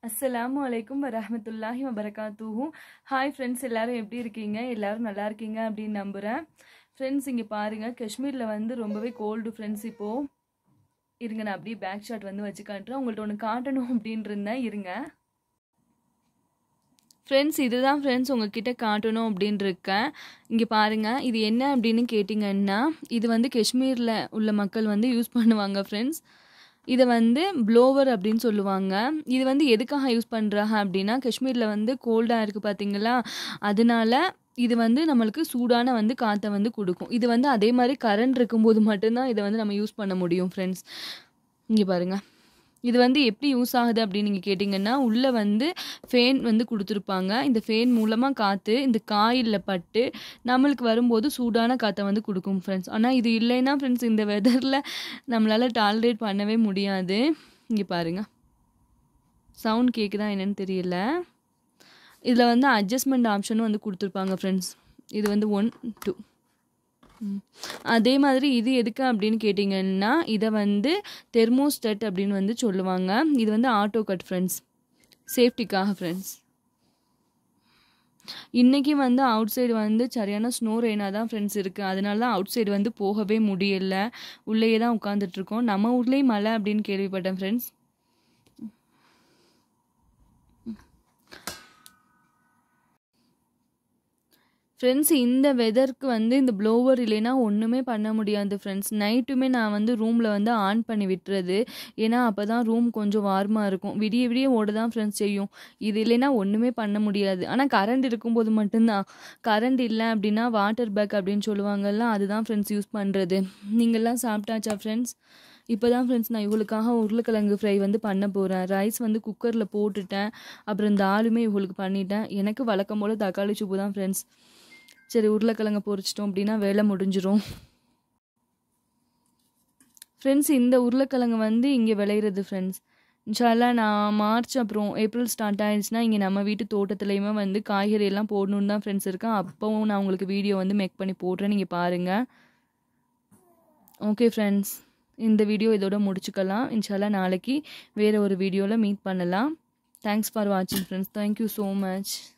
அஸ்ஸலாமு அலைக்கும் வரஹமத்துல்லாஹி வபரகாத்துஹு ஹாய் ஃப்ரெண்ட்ஸ் எல்லாரும் எப்படி இருக்கீங்க எல்லாரும் நல்லா இருக்கீங்க அப்படின்னு நம்புகிறேன் ஃப்ரெண்ட்ஸ் இங்கே பாருங்கள் காஷ்மீரில் வந்து ரொம்பவே கோல்டு ஃப்ரெண்ட்ஸ் இப்போது இருங்க நான் அப்படியே பேக் ஷாட் வந்து வச்சு காட்டுறேன் உங்கள்ட்ட ஒன்று காட்டணும் அப்படின்னு இருந்தேன் இருங்க ஃப்ரெண்ட்ஸ் இதுதான் ஃப்ரெண்ட்ஸ் உங்ககிட்ட காட்டணும் அப்படின்னு இருக்கேன் இங்கே பாருங்கள் இது என்ன அப்படின்னு கேட்டிங்கன்னா இது வந்து காஷ்மீரில் உள்ள மக்கள் வந்து யூஸ் பண்ணுவாங்க ஃப்ரெண்ட்ஸ் இதை வந்து ப்ளோவர் அப்படின்னு சொல்லுவாங்க இது வந்து எதுக்காக யூஸ் பண்ணுறாங்க அப்படின்னா காஷ்மீரில் வந்து கோல்டாக இருக்குது பார்த்தீங்களா அதனால இது வந்து நம்மளுக்கு சூடான வந்து காற்றை வந்து கொடுக்கும் இது வந்து அதே மாதிரி கரண்ட் இருக்கும்போது மட்டும்தான் இதை வந்து நம்ம யூஸ் பண்ண முடியும் ஃப்ரெண்ட்ஸ் இங்கே பாருங்கள் இது வந்து எப்படி யூஸ் ஆகுது அப்படின்னு நீங்கள் கேட்டிங்கன்னா உள்ளே வந்து ஃபேன் வந்து கொடுத்துருப்பாங்க இந்த ஃபேன் மூலமாக காற்று இந்த காயில் பட்டு நம்மளுக்கு வரும்போது சூடான காற்றை வந்து கொடுக்கும் ஃப்ரெண்ட்ஸ் ஆனால் இது இல்லைன்னா ஃப்ரெண்ட்ஸ் இந்த வெதரில் நம்மளால் டாலரேட் பண்ணவே முடியாது இங்கே பாருங்கள் சவுண்ட் கேட்குதா என்னன்னு தெரியல இதில் வந்து அட்ஜஸ்ட்மெண்ட் ஆப்ஷனும் வந்து கொடுத்துருப்பாங்க ஃப்ரெண்ட்ஸ் இது வந்து ஒன் டூ அதே மாதிரி இது எதுக்கு அப்படின்னு கேட்டிங்கன்னா இதை வந்து தெர்மோஸ்டட் அப்படின்னு வந்து சொல்லுவாங்க இது வந்து ஆட்டோ கட் ஃப்ரெண்ட்ஸ் சேஃப்டிக்காக ஃப்ரெண்ட்ஸ் இன்றைக்கி வந்து அவுட் சைடு வந்து சரியான ஸ்னோ ரெயினாக தான் ஃப்ரெண்ட்ஸ் இருக்குது அதனால தான் அவுட் சைடு வந்து போகவே முடியல உள்ளேயே தான் உட்காந்துட்ருக்கோம் நம்ம ஊர்லேயும் மழை அப்படின்னு கேள்விப்பட்டேன் ஃப்ரெண்ட்ஸ் ஃப்ரெண்ட்ஸ் இந்த வெதருக்கு வந்து இந்த ப்ளோவர் இல்லைன்னா ஒன்றுமே பண்ண முடியாது ஃப்ரெண்ட்ஸ் நைட்டுமே நான் வந்து ரூமில் வந்து ஆன் பண்ணி விட்டுறது ஏன்னா அப்போ தான் ரூம் கொஞ்சம் வார்மாக இருக்கும் விடிய விடிய ஓட தான் ஃப்ரெண்ட்ஸ் செய்யும் இது இல்லைன்னா ஒன்றுமே பண்ண முடியாது ஆனால் கரண்ட் இருக்கும்போது மட்டும்தான் கரண்ட் இல்லை அப்படின்னா வாட்டர் பேக் அப்படின்னு சொல்லுவாங்கல்ல அதுதான் ஃப்ரெண்ட்ஸ் யூஸ் பண்ணுறது நீங்கள்லாம் சாப்பிட்டாச்சா ஃப்ரெண்ட்ஸ் இப்போ தான் ஃப்ரெண்ட்ஸ் நான் இவங்களுக்காக உருளைக்கிழங்கு ஃப்ரை வந்து பண்ண போகிறேன் ரைஸ் வந்து குக்கரில் போட்டுட்டேன் அப்புறம் இந்த ஆளுமே இவங்களுக்கு பண்ணிட்டேன் எனக்கு வழக்கம் போல் தக்காளி சூப்பு தான் ஃப்ரெண்ட்ஸ் சரி உருளைக்கிழங்க பொரிச்சிட்டோம் அப்படின்னா வேலை முடிஞ்சிரும் ஃப்ரெண்ட்ஸ் இந்த உருளைக்கிழங்கு வந்து இங்கே விளையிறது ஃப்ரெண்ட்ஸ் இன்ஷால்லா நான் மார்ச் அப்புறம் ஏப்ரல் ஸ்டார்ட் ஆயிடுச்சுன்னா இங்கே நம்ம வீட்டு தோட்டத்துலேயுமே வந்து காய்கறி எல்லாம் போடணுன்னு தான் ஃப்ரெண்ட்ஸ் இருக்கேன் அப்போவும் நான் உங்களுக்கு வீடியோ வந்து மேக் பண்ணி போடுறேன் நீங்கள் பாருங்கள் ஓகே ஃப்ரெண்ட்ஸ் இந்த வீடியோ இதோட முடிச்சுக்கலாம் இன்ஷால்லா நாளைக்கு வேறு ஒரு வீடியோவில் மீட் பண்ணலாம் தேங்க்ஸ் ஃபார் வாட்சிங் ஃப்ரெண்ட்ஸ் தேங்க்யூ ஸோ மச்